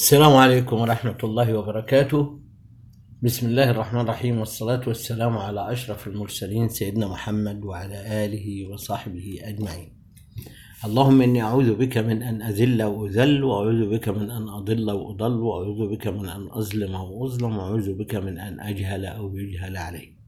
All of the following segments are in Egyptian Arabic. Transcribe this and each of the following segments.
السلام عليكم ورحمة الله وبركاته بسم الله الرحمن الرحيم والصلاة والسلام على أشرف المرسلين سيدنا محمد وعلى آله وصحبه أجمعين اللهم إني أعوذ بك من أن أذل وأذل وأعوذ بك من أن أضل وأضل وأعوذ بك من أن أظلم وأظلم وأعوذ بك من أن أجهل أو يجهل علي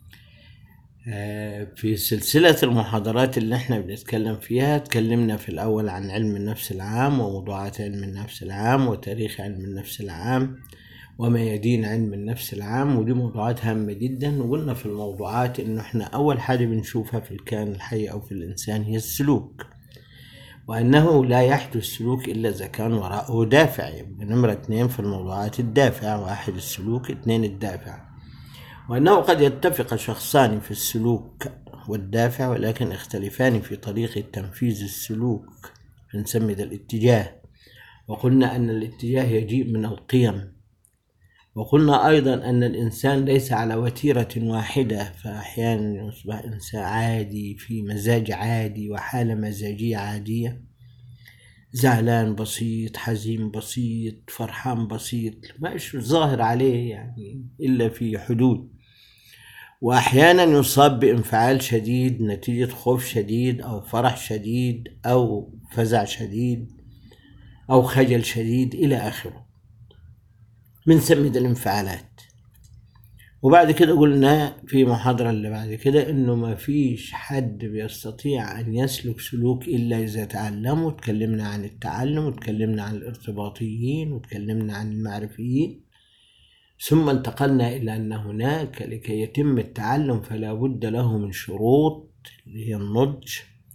آه، في سلسلة المحاضرات اللي احنا بنتكلم فيها اتكلمنا في الأول عن علم النفس العام وموضوعات علم النفس العام وتاريخ علم النفس العام وما يدين علم النفس العام ودي موضوعات هامة جدا وقلنا في الموضوعات انه احنا أول حاجة بنشوفها في الكائن الحي أو في الإنسان هي السلوك وأنه لا يحدث سلوك إلا إذا كان وراءه دافع يبقى نمرة اتنين في الموضوعات الدافع واحد السلوك اتنين الدافع وأنه قد يتفق شخصان في السلوك والدافع ولكن يختلفان في طريقة تنفيذ السلوك نسمي ده الاتجاه وقلنا أن الاتجاه يجيء من القيم وقلنا أيضا أن الإنسان ليس على وتيرة واحدة فأحيانا يصبح إنسان عادي في مزاج عادي وحالة مزاجية عادية زعلان بسيط حزين بسيط فرحان بسيط مش ظاهر عليه يعني إلا في حدود وأحيانا يصاب بانفعال شديد نتيجة خوف شديد أو فرح شديد أو فزع شديد أو خجل شديد إلى آخره بنسمي ده الانفعالات وبعد كده قلنا في محاضرة اللي بعد كده إنه ما فيش حد بيستطيع أن يسلك سلوك إلا إذا تعلم وتكلمنا عن التعلم وتكلمنا عن الارتباطيين وتكلمنا عن المعرفيين ثم انتقلنا إلى أن هناك لكي يتم التعلم فلا بد له من شروط اللي هي النضج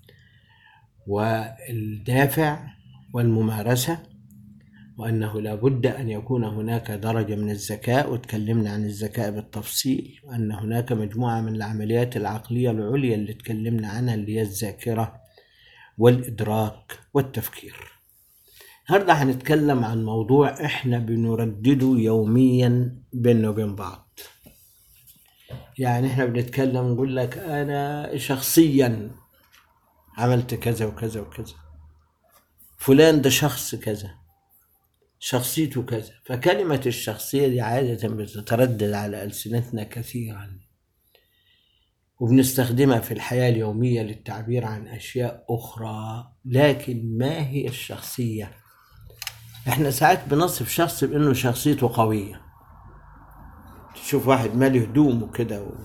والدافع والممارسة وأنه لا بد أن يكون هناك درجة من الذكاء وتكلمنا عن الذكاء بالتفصيل وأن هناك مجموعة من العمليات العقلية العليا اللي تكلمنا عنها اللي هي الذاكرة والإدراك والتفكير النهارده هنتكلم عن موضوع احنا بنردده يوميا بيننا وبين بعض يعني احنا بنتكلم نقول لك انا شخصيا عملت كذا وكذا وكذا فلان ده شخص كذا شخصيته كذا فكلمة الشخصية دي عادة بتتردد على ألسنتنا كثيرا وبنستخدمها في الحياة اليومية للتعبير عن أشياء أخرى لكن ما هي الشخصية؟ احنا ساعات بنصف شخص بانه شخصيته قويه تشوف واحد مالي هدومه كده و...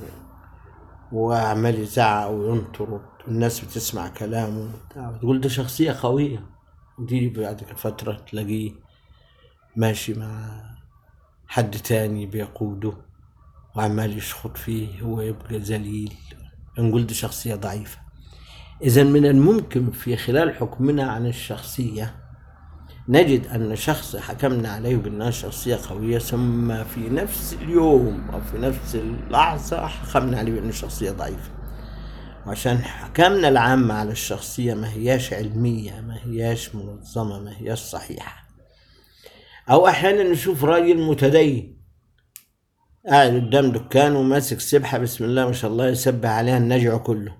وعمال يزعق وينطر والناس بتسمع كلامه تقول ده شخصيه قويه ودي بعد فتره تلاقيه ماشي مع حد تاني بيقوده وعمال يشخط فيه هو يبقى ذليل نقول دي شخصيه ضعيفه اذا من الممكن في خلال حكمنا عن الشخصيه نجد أن شخص حكمنا عليه بأنها شخصية قوية ثم في نفس اليوم أو في نفس اللحظة حكمنا عليه بأنه شخصية ضعيفة وعشان حكمنا العامة على الشخصية ما هياش علمية ما هياش منظمة ما هياش صحيحة أو أحيانا نشوف راجل متدين قاعد قدام دكان وماسك سبحة بسم الله ما شاء الله يسبح عليها النجع كله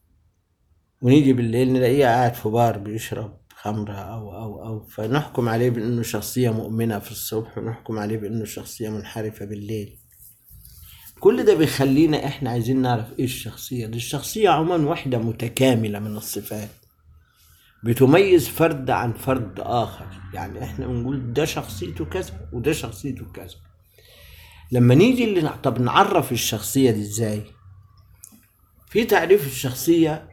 ونيجي بالليل نلاقيه قاعد في بار بيشرب خمرة أو أو أو فنحكم عليه بأنه شخصية مؤمنة في الصبح ونحكم عليه بأنه شخصية منحرفة بالليل كل ده بيخلينا إحنا عايزين نعرف إيه الشخصية دي الشخصية عموما وحدة متكاملة من الصفات بتميز فرد عن فرد آخر يعني إحنا بنقول ده شخصيته كذا وده شخصيته كذا لما نيجي اللي طب نعرف الشخصية دي إزاي في تعريف الشخصية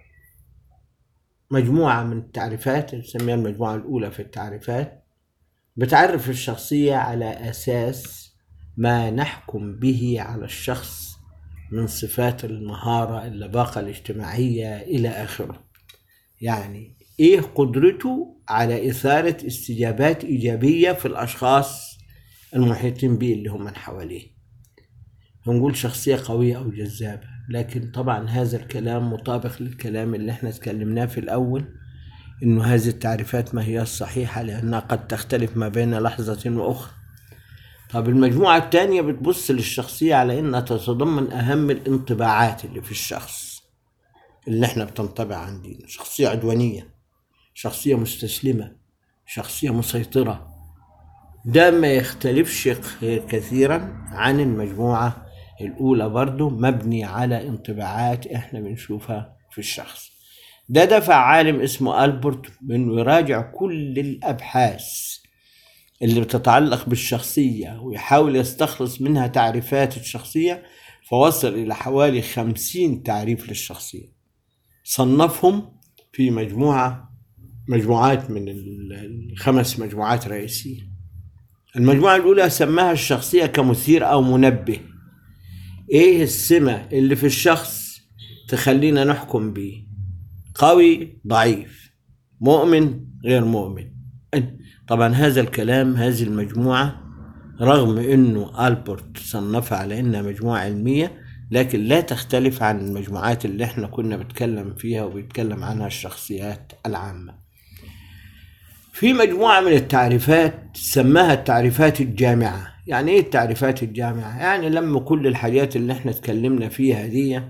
مجموعة من التعريفات نسميها المجموعة الأولى في التعريفات بتعرف الشخصية على أساس ما نحكم به على الشخص من صفات المهارة اللباقة الاجتماعية إلى آخره يعني إيه قدرته على إثارة استجابات إيجابية في الأشخاص المحيطين به اللي هم من حواليه هنقول شخصية قوية أو جذابة لكن طبعا هذا الكلام مطابق للكلام اللي احنا اتكلمناه في الأول إنه هذه التعريفات ما هي الصحيحة لأنها قد تختلف ما بين لحظة وأخرى طب المجموعة الثانية بتبص للشخصية على إنها تتضمن أهم الانطباعات اللي في الشخص اللي احنا بتنطبع عندنا شخصية عدوانية شخصية مستسلمة شخصية مسيطرة ده ما يختلفش كثيرا عن المجموعة الأولى برضو مبني على انطباعات احنا بنشوفها في الشخص ده دفع عالم اسمه ألبرت بأنه يراجع كل الأبحاث اللي بتتعلق بالشخصية ويحاول يستخلص منها تعريفات الشخصية فوصل إلى حوالي خمسين تعريف للشخصية صنفهم في مجموعة مجموعات من الخمس مجموعات رئيسية المجموعة الأولى سماها الشخصية كمثير أو منبه إيه السمة اللي في الشخص تخلينا نحكم بيه قوي ضعيف مؤمن غير مؤمن طبعا هذا الكلام هذه المجموعة رغم انه البرت صنفها على انها مجموعة علمية لكن لا تختلف عن المجموعات اللي احنا كنا بنتكلم فيها وبيتكلم عنها الشخصيات العامة في مجموعة من التعريفات سماها التعريفات الجامعة يعني ايه التعريفات الجامعة يعني لما كل الحاجات اللي احنا اتكلمنا فيها دي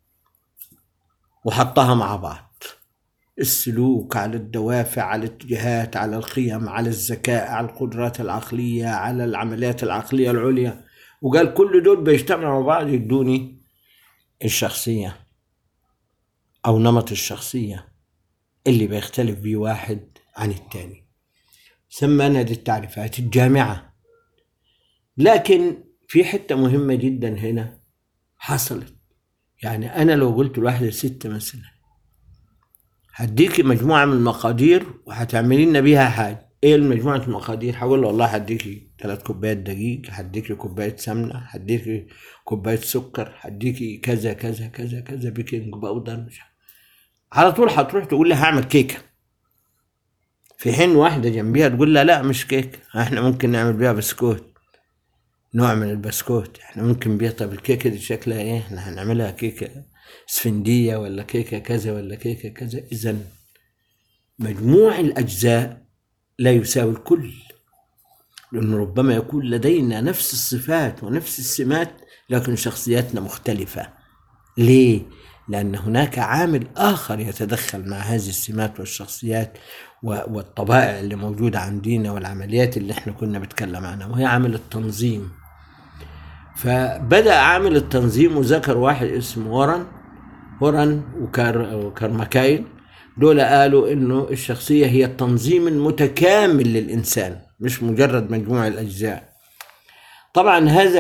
وحطها مع بعض السلوك على الدوافع على الاتجاهات على القيم على الذكاء على القدرات العقلية على العمليات العقلية العليا وقال كل دول بيجتمعوا مع بعض يدوني الشخصية أو نمط الشخصية اللي بيختلف بيه واحد عن التاني سمانا دي التعريفات الجامعة لكن في حتة مهمة جدا هنا حصلت يعني أنا لو قلت لواحدة ست مثلا هديكي مجموعة من المقادير وهتعملي لنا بيها حاجة ايه المجموعة المقادير هقول له والله هديكي ثلاث كوبايات دقيق هديكي كوباية سمنة هديكي كوباية سكر هديكي كذا كذا كذا كذا بيكنج باودر مش على طول هتروح تقول لي هعمل كيكة في حين واحدة جنبيها تقول لها لا مش كيكة احنا ممكن نعمل بيها بسكوت نوع من البسكوت احنا ممكن بيها طب الكيكة دي شكلها ايه احنا هنعملها كيكة اسفندية ولا كيكة كذا ولا كيكة كذا اذا مجموع الاجزاء لا يساوي الكل لأنه ربما يكون لدينا نفس الصفات ونفس السمات لكن شخصياتنا مختلفة ليه؟ لأن هناك عامل آخر يتدخل مع هذه السمات والشخصيات والطبائع اللي موجودة عندنا والعمليات اللي احنا كنا بنتكلم عنها وهي عامل التنظيم فبدأ عامل التنظيم وذكر واحد اسمه ورن ورن وكار وكارماكايل دول قالوا انه الشخصية هي التنظيم المتكامل للإنسان مش مجرد مجموع الأجزاء طبعا هذا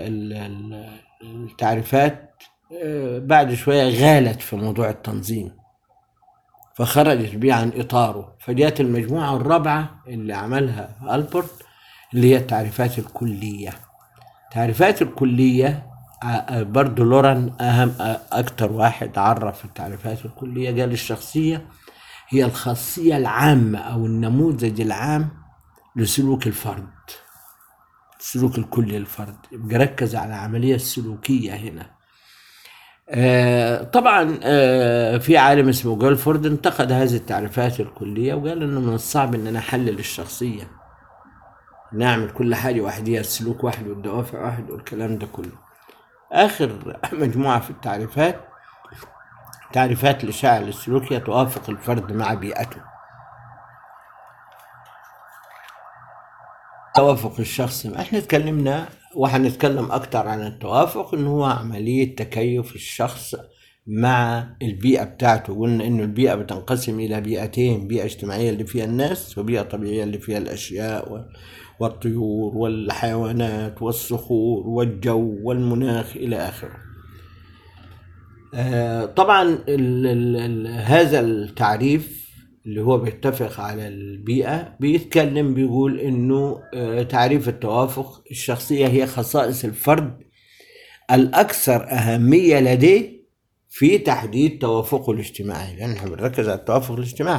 التعريفات بعد شوية غالت في موضوع التنظيم فخرجت بيه عن إطاره فجاءت المجموعة الرابعة اللي عملها ألبرت اللي هي التعريفات الكلية التعريفات الكلية برضو لوران أهم أكتر واحد عرف التعريفات الكلية قال الشخصية هي الخاصية العامة أو النموذج العام لسلوك الفرد السلوك الكلي للفرد يبقى ركز على العملية السلوكية هنا آه طبعا آه في عالم اسمه جولفورد انتقد هذه التعريفات الكلية وقال انه من الصعب ان انا احلل الشخصية نعمل كل حاجة وحدية السلوك واحد والدوافع واحد والكلام ده كله آخر مجموعة في التعريفات تعريفات الإشاعة السلوكية توافق الفرد مع بيئته توافق الشخص احنا اتكلمنا وهنتكلم اكتر عن التوافق ان هو عملية تكيف الشخص مع البيئة بتاعته قلنا انه البيئة بتنقسم الى بيئتين بيئة اجتماعية اللي فيها الناس وبيئة طبيعية اللي فيها الاشياء والطيور والحيوانات والصخور والجو والمناخ الى اخره طبعا ال ال ال هذا التعريف اللي هو بيتفق على البيئة بيتكلم بيقول انه تعريف التوافق الشخصية هي خصائص الفرد الاكثر اهمية لديه في تحديد توافقه الاجتماعي لان احنا بنركز على التوافق الاجتماعي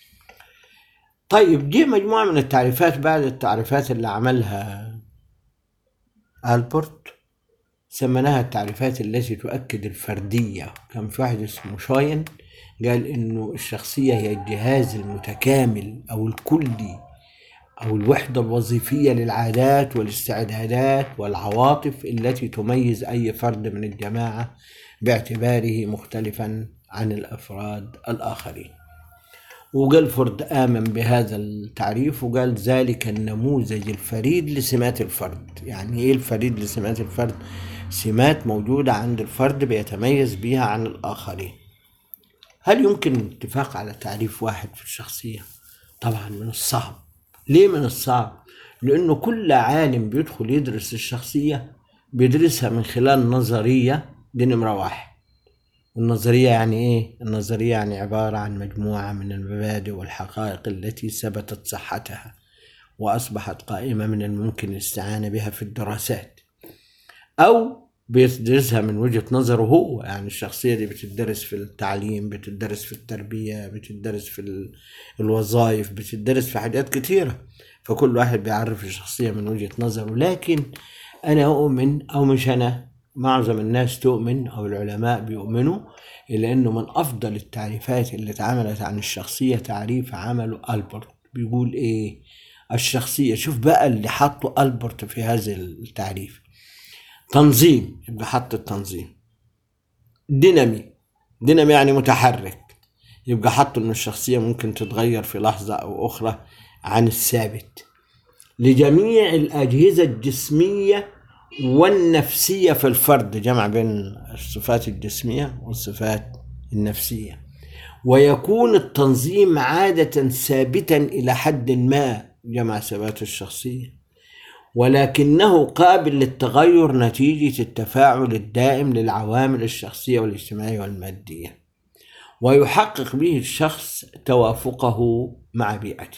طيب دي مجموعة من التعريفات بعد التعريفات اللي عملها ألبرت سميناها التعريفات التي تؤكد الفردية كان في واحد اسمه شاين قال إنه الشخصية هي الجهاز المتكامل أو الكلي أو الوحدة الوظيفية للعادات والاستعدادات والعواطف التي تميز أي فرد من الجماعة باعتباره مختلفا عن الأفراد الآخرين وجلفورد آمن بهذا التعريف وقال ذلك النموذج الفريد لسمات الفرد يعني إيه الفريد لسمات الفرد؟ سمات موجودة عند الفرد بيتميز بها عن الآخرين هل يمكن الاتفاق على تعريف واحد في الشخصية؟ طبعا من الصعب ليه من الصعب؟ لأنه كل عالم بيدخل يدرس الشخصية بيدرسها من خلال نظرية دي نمرة واحد النظرية يعني إيه؟ النظرية يعني عبارة عن مجموعة من المبادئ والحقائق التي ثبتت صحتها وأصبحت قائمة من الممكن الاستعانة بها في الدراسات أو بيدرسها من وجهة نظره هو يعني الشخصية دي بتدرس في التعليم بتدرس في التربية بتدرس في ال- الوظائف بتدرس في حاجات كتيرة فكل واحد بيعرف الشخصية من وجهة نظره لكن أنا أؤمن أو مش أنا معظم الناس تؤمن أو العلماء بيؤمنوا إلى أنه من أفضل التعريفات اللي اتعملت عن الشخصية تعريف عمله ألبرت بيقول إيه الشخصية شوف بقى اللي حطه ألبرت في هذا التعريف تنظيم يبقى حط التنظيم دينامي دينامي يعني متحرك يبقى حط ان الشخصية ممكن تتغير في لحظة او اخرى عن الثابت لجميع الاجهزة الجسمية والنفسية في الفرد جمع بين الصفات الجسمية والصفات النفسية ويكون التنظيم عادة ثابتا إلى حد ما جمع ثبات الشخصية ولكنه قابل للتغير نتيجة التفاعل الدائم للعوامل الشخصية والاجتماعية والمادية ويحقق به الشخص توافقه مع بيئته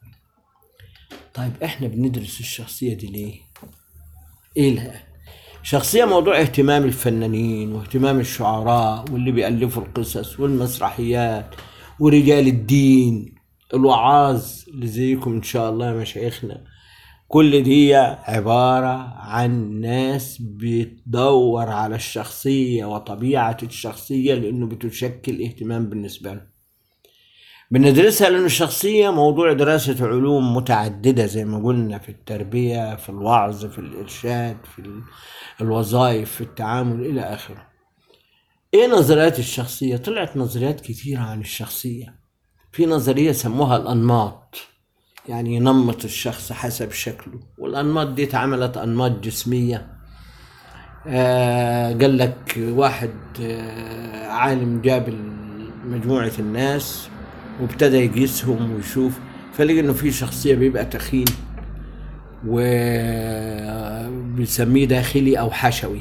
طيب احنا بندرس الشخصية دي ليه؟ ايه لها؟ شخصية موضوع اهتمام الفنانين واهتمام الشعراء واللي بيألفوا القصص والمسرحيات ورجال الدين الوعاظ اللي زيكم ان شاء الله يا مشايخنا كل دي عبارة عن ناس بتدور على الشخصية وطبيعة الشخصية لأنه بتشكل اهتمام بالنسبة لهم بندرسها لأن الشخصية موضوع دراسة علوم متعددة زي ما قلنا في التربية في الوعظ في الإرشاد في ال- الوظائف في التعامل إلى آخره إيه نظريات الشخصية؟ طلعت نظريات كثيرة عن الشخصية في نظرية سموها الأنماط يعني ينمط الشخص حسب شكله والأنماط دي اتعملت أنماط جسمية آه قال لك واحد آه عالم جاب ال- مجموعة الناس وابتدى يقيسهم ويشوف فلقى انه في شخصية بيبقى تخين وبيسميه داخلي او حشوي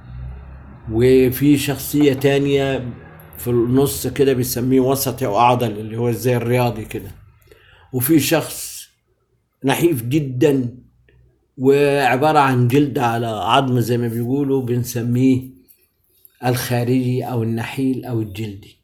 وفي شخصية تانية في النص كده بيسميه وسطي او اعضل اللي هو زي الرياضي كده وفي شخص نحيف جدا وعبارة عن جلد على عظم زي ما بيقولوا بنسميه الخارجي أو النحيل أو الجلدي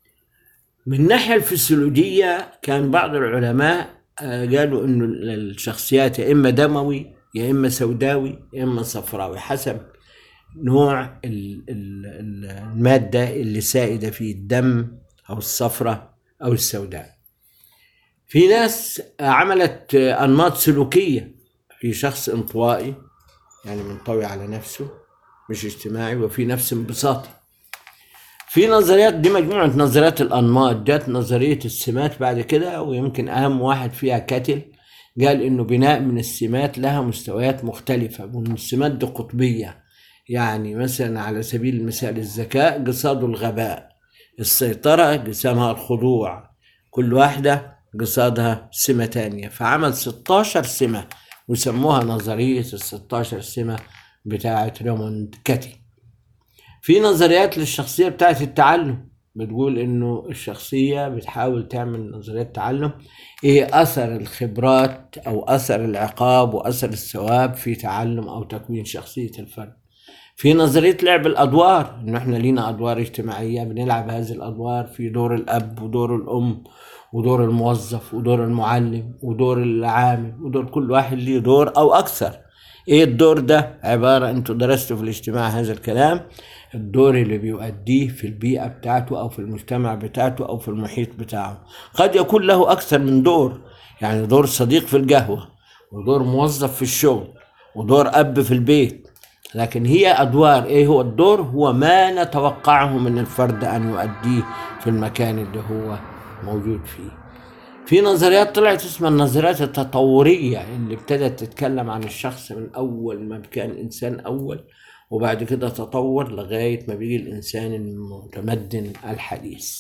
من الناحية الفسيولوجية كان بعض العلماء آه، قالوا إنه الشخصيات يا إما دموي يا إما سوداوي يا إما صفراوي حسب نوع ال- ال- ال- المادة اللي سائدة في الدم أو الصفرة أو السوداء في ناس عملت أنماط سلوكية في شخص انطوائي يعني منطوي على نفسه مش اجتماعي وفي نفس انبساطي في نظريات دي مجموعة نظريات الأنماط جت نظرية السمات بعد كده ويمكن أهم واحد فيها كاتل قال إنه بناء من السمات لها مستويات مختلفة وإن السمات دي قطبية يعني مثلا على سبيل المثال الذكاء قصاده الغباء السيطرة قسمها الخضوع كل واحدة قصادها سمة تانية فعمل 16 سمة وسموها نظرية ال 16 سمة بتاعة ريموند كاتي في نظريات للشخصية بتاعة التعلم بتقول انه الشخصية بتحاول تعمل نظريات تعلم ايه اثر الخبرات او اثر العقاب واثر الثواب في تعلم او تكوين شخصية الفرد في نظرية لعب الأدوار إنه إحنا لينا أدوار اجتماعية بنلعب هذه الأدوار في دور الأب ودور الأم ودور الموظف ودور المعلم ودور العامل ودور كل واحد ليه دور أو أكثر إيه الدور ده عبارة أنتوا درستوا في الاجتماع هذا الكلام الدور اللي بيؤديه في البيئة بتاعته أو في المجتمع بتاعته أو في المحيط بتاعه قد يكون له أكثر من دور يعني دور صديق في القهوة ودور موظف في الشغل ودور أب في البيت لكن هي أدوار إيه هو الدور هو ما نتوقعه من الفرد أن يؤديه في المكان اللي هو موجود فيه في نظريات طلعت اسمها النظريات التطورية اللي ابتدت تتكلم عن الشخص من أول ما كان إنسان أول وبعد كده تطور لغاية ما بيجي الإنسان المتمدن الحديث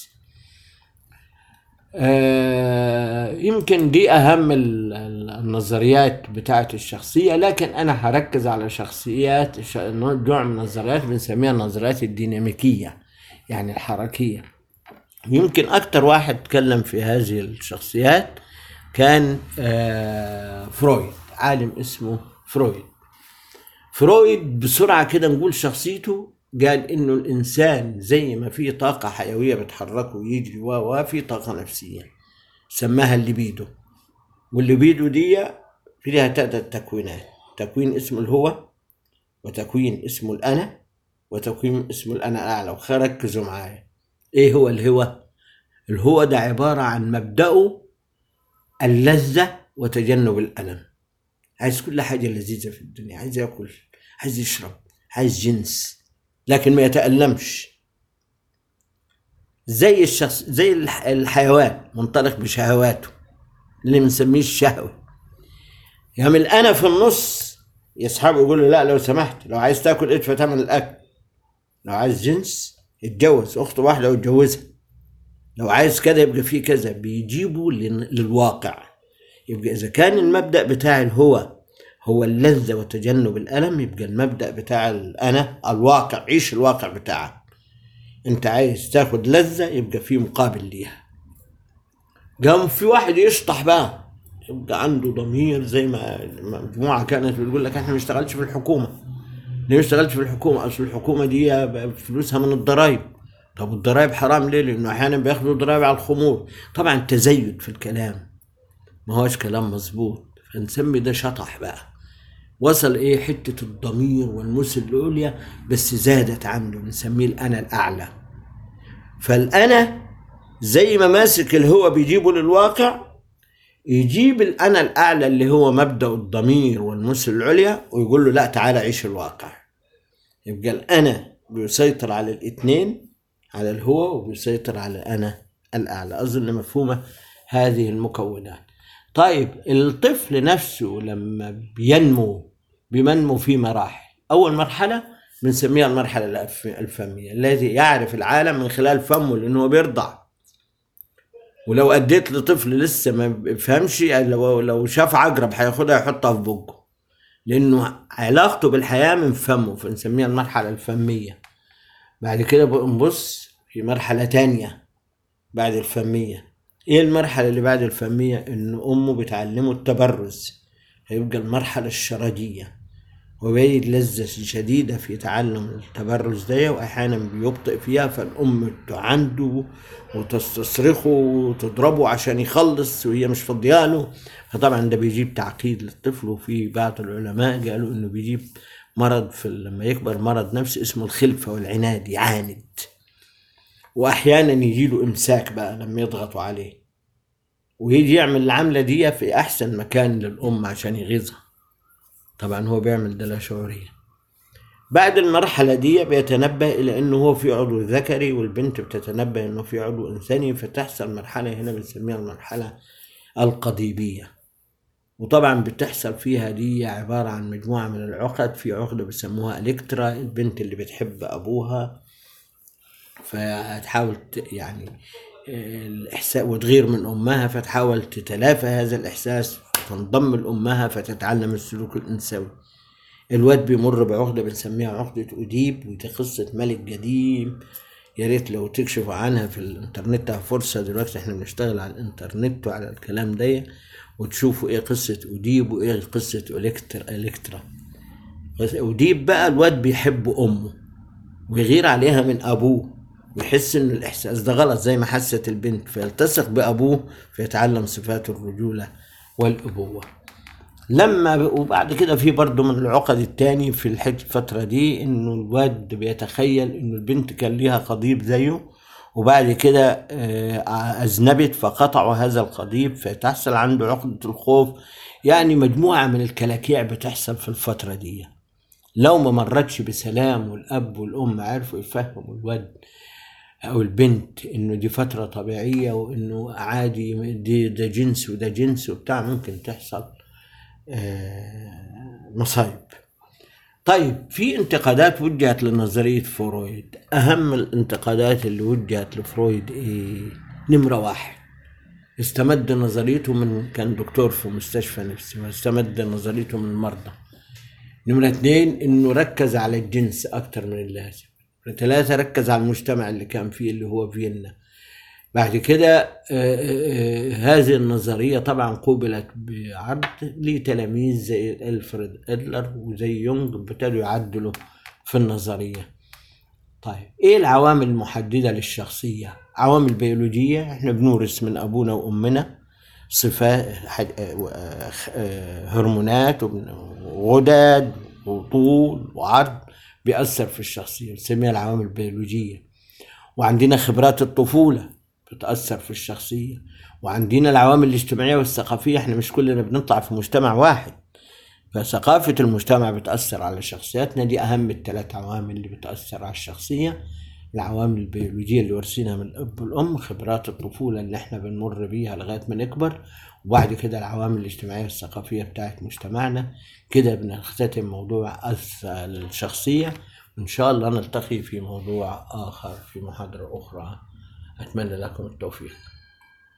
آه، يمكن دي أهم ال- ال- النظريات بتاعت الشخصية لكن أنا هركز على شخصيات ش- نوع من النظريات بنسميها النظريات الديناميكية يعني الحركية يمكن أكتر واحد اتكلم في هذه الشخصيات كان آه، فرويد عالم اسمه فرويد فرويد بسرعة كده نقول شخصيته قال إنه الإنسان زي ما في طاقة حيوية بتحركه ويجري و و في طاقة نفسية سماها الليبيدو والليبيدو دي فيها تلات تكوينات تكوين اسمه الهو وتكوين اسمه الأنا وتكوين اسمه الأنا الأعلى وركزوا معايا إيه هو الهوى؟ الهوى ده عبارة عن مبدأه اللذة وتجنب الألم عايز كل حاجة لذيذة في الدنيا عايز ياكل عايز يشرب عايز جنس لكن ما يتألمش زي الشخص زي الح- الحيوان منطلق بشهواته اللي بنسميه الشهوة يعمل أنا في النص يسحبه يقول له لا لو سمحت لو عايز تاكل ادفع ثمن الأكل لو عايز جنس اتجوز أخت واحدة واتجوزها لو عايز كذا يبقى فيه كذا بيجيبوا لل- للواقع يبقى إذا كان المبدأ بتاع الهوى هو اللذة وتجنب الألم يبقى المبدأ بتاع الأنا الواقع عيش الواقع بتاعك أنت عايز تاخد لذة يبقى في مقابل ليها قام في واحد يشطح بقى يبقى عنده ضمير زي ما مجموعة كانت بتقول لك احنا ما نشتغلش في الحكومة ليه ما اشتغلتش في الحكومة أصل الحكومة دي فلوسها من الضرايب طب الضرايب حرام ليه؟ لأنه أحيانا بياخدوا ضرايب على الخمور طبعا تزيد في الكلام ما هوش كلام مظبوط فنسمي ده شطح بقى وصل ايه حتة الضمير والمس العليا بس زادت عنده بنسميه الأنا الأعلى فالأنا زي ما ماسك الهوى بيجيبه للواقع يجيب الأنا الأعلى اللي هو مبدأ الضمير والمس العليا ويقول له لا تعالى عيش الواقع يبقى الأنا بيسيطر على الاتنين على الهوى وبيسيطر على الأنا الأعلى أظن مفهومة هذه المكونات طيب الطفل نفسه لما بينمو بينمو في مراحل أول مرحلة بنسميها المرحلة الأف- الفمية الذي يعرف العالم من خلال فمه لأنه بيرضع ولو اديت لطفل لسه ما بيفهمش يعني لو لو شاف عقرب هياخدها يحطها في بقه لانه علاقته بالحياه من فمه فنسميها المرحله الفميه بعد كده بنبص في مرحله تانية بعد الفميه ايه المرحله اللي بعد الفميه ان امه بتعلمه التبرز هيبقى المرحله الشرجيه وبيجد لذة شديدة في تعلم التبرز ده وأحيانا بيبطئ فيها فالأم عنده وتستصرخه وتضربه عشان يخلص وهي مش فاضياله فطبعا ده بيجيب تعقيد للطفل وفي بعض العلماء قالوا إنه بيجيب مرض في لما يكبر مرض نفسي اسمه الخلفة والعناد يعاند وأحيانا يجيله إمساك بقى لما يضغطوا عليه ويجي يعمل العملة دي في أحسن مكان للأم عشان يغيظها طبعا هو بيعمل ده لا شعوريا بعد المرحلة دي بيتنبه إلى إنه هو في عضو ذكري والبنت بتتنبه إنه في عضو إنثاني فتحصل مرحلة هنا بنسميها المرحلة القضيبية وطبعا بتحصل فيها دي عبارة عن مجموعة من العقد في عقدة بيسموها إلكترا البنت اللي بتحب أبوها فتحاول ت- يعني آه، الإحساس وتغير من أمها فتحاول تتلافى هذا الإحساس تنضم لأمها فتتعلم السلوك الإنثوي الواد بيمر بعقدة بنسميها عقدة أديب ودي قصة ملك قديم يا ريت لو تكشفوا عنها في الانترنت فرصة دلوقتي احنا بنشتغل على الانترنت وعلى الكلام ده وتشوفوا ايه قصة أديب وايه قصة إلكتر إلكترا بس أديب بقى الواد بيحب أمه ويغير عليها من أبوه ويحس إن الإحساس ده غلط زي ما حست البنت فيلتصق بأبوه فيتعلم صفات الرجولة والأبوة لما ب- وبعد كده في برضه من العقد التاني في الحج الفترة دي انه الواد بيتخيل انه البنت كان ليها قضيب زيه وبعد كده آه، اذنبت فقطعوا هذا القضيب فتحصل عنده عقدة الخوف يعني مجموعة من الكلاكيع بتحصل في الفترة دي لو ما مرتش بسلام والاب والام عرفوا يفهموا الواد او البنت انه دي فترة طبيعية وانه عادي دي ده جنس وده جنس وبتاع ممكن تحصل آه، مصايب طيب في انتقادات وجهت لنظرية فرويد أهم الانتقادات اللي وجهت لفرويد إيه؟ نمرة واحد استمد نظريته من كان دكتور في مستشفى نفسي استمد نظريته من المرضى نمرة اتنين إنه ركز على الجنس أكتر من اللازم نمرة ثلاثة ركز على المجتمع اللي كان فيه اللي هو فيينا بعد كده آه، آه، هذه النظرية طبعا قوبلت بعرض لتلاميذ زي ألفريد أدلر وزي يونغ ابتدوا يعدلوا في النظرية طيب ايه العوامل المحددة للشخصية عوامل بيولوجية احنا بنورث من ابونا وامنا صفات حد- آه، آه، هرمونات وبن- وغدد وطول وعرض بيأثر في الشخصية بنسميها العوامل البيولوجية وعندنا خبرات الطفولة بتأثر في الشخصية وعندنا العوامل الاجتماعية والثقافية احنا مش كلنا بنطلع في مجتمع واحد فثقافة المجتمع بتأثر على شخصياتنا دي أهم الثلاث عوامل اللي بتأثر على الشخصية العوامل البيولوجية اللي ورثينها من الأب والأم خبرات الطفولة اللي احنا بنمر بيها لغاية ما نكبر وبعد كده العوامل الاجتماعية والثقافية بتاعت مجتمعنا كده بنختتم موضوع أثر الشخصية وإن شاء الله نلتقي في موضوع آخر في محاضرة أخرى أتمنى لكم التوفيق